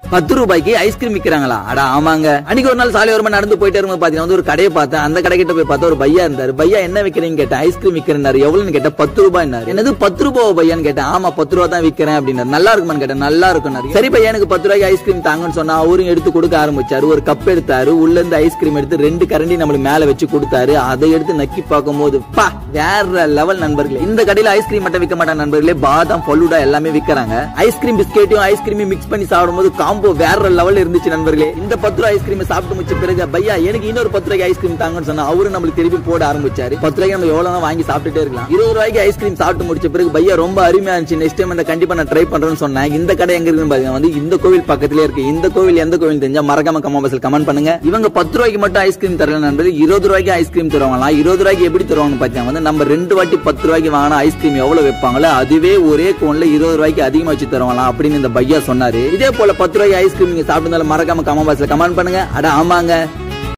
பத்து ரூபாய்க்கு ஐஸ்கிரீம் விக்கிறாங்களா அட ஆமாங்க அன்னைக்கு ஒரு நாள் சாலை ஓரமா நடந்து போயிட்டே இருக்கும்போது பாத்தீங்கன்னா வந்து ஒரு கடையை பார்த்தேன் அந்த கடை கிட்ட போய் பார்த்தா ஒரு பையா இருந்தாரு பையா என்ன விக்கிறீங்க கேட்டேன் ஐஸ்கிரீம் விக்கிறேன்னாரு எவ்வளவுன்னு கேட்டேன் பத்து ரூபாய் என்னது பத்து ரூபாய் பையான்னு கேட்டேன் ஆமா பத்து ரூபா தான் விக்கிறேன் அப்படின்னாரு நல்லா இருக்குமான்னு கேட்டேன் நல்லா இருக்கும் சரி பையா எனக்கு பத்து ரூபாய்க்கு ஐஸ்கிரீம் தாங்கன்னு சொன்னா அவரும் எடுத்து கொடுக்க ஆரம்பிச்சாரு ஒரு கப் எடுத்தாரு உள்ள இருந்து ஐஸ்கிரீம் எடுத்து ரெண்டு கரண்டி நம்மளுக்கு மேல வச்சு கொடுத்தாரு அதை எடுத்து நக்கி பார்க்கும்போது பா வேற லெவல் நண்பர்களே இந்த கடையில ஐஸ்கிரீம் மட்டும் விற்க மாட்டாங்க நண்பர்களே பாதாம் ஃபலூடா எல்லாமே விக்கிறாங்க ஐஸ்கிரீம் பிஸ்கெட்டையும் ஐஸ்கிரீமையும் மிக்ஸ் பண்ணி சாப்பிடும்போது காம்போ வேற லெவல் இருந்துச்சு நண்பர்களே இந்த பத்து ரூபாய் ஐஸ்கிரீம் சாப்பிட்டு முடிச்ச பிறகு பையா எனக்கு இன்னொரு பத்து ரூபாய்க்கு ஐஸ்கிரீம் தாங்கன்னு சொன்னா அவரு நம்மளுக்கு திருப்பி போட ஆரம்பிச்சாரு பத்து ரூபாய்க்கு நம்ம எவ்வளவு வாங்கி சாப்பிட்டுட்டே இருக்கலாம் இருபது ரூபாய்க்கு ஐஸ்கிரீம் சாப்பிட்டு முடிச்ச பிறகு பையா ரொம்ப அருமையா இருந்துச்சு நெக்ஸ்ட் டைம் இந்த கண்டிப்பா நான் ட்ரை பண்றேன்னு சொன்னேன் இந்த கடை எங்க இருக்குன்னு பாத்தீங்கன்னா வந்து இந்த கோவில் பக்கத்திலே இருக்கு இந்த கோவில் எந்த கோவில் தெரிஞ்சா மறக்காம கமெண்ட் பாக்ஸ்ல கமெண்ட் பண்ணுங்க இவங்க பத்து ரூபாய்க்கு மட்டும் ஐஸ்கிரீம் தரல நண்பர்கள் இருபது ரூபாய்க்கு ஐஸ்கிரீம் தருவாங்களா இருபது ரூபாய்க்கு எப்படி தருவாங்கன்னு பாத்தீங்கன்னா வந்து நம்ம ரெண்டு வாட்டி பத்து ரூபாய்க்கு வாங்கினா ஐஸ்கிரீம் எவ்வளவு வைப்பாங்களோ அதுவே ஒரே கோன்ல இருபது ரூபாய்க்கு அதிகமா வச்சு தருவாங்களாம் அப்படின்னு இந்த பையா சொன்னாரு இதே போல பத்து ரூபாய்க்கு ஐஸ்கிரீம் நீங்க சாப்பிட்டு மறக்காம கமெண்ட் பாக்ஸ்ல கமெண்ட் பண்ணுங்க அட ஆமாங்க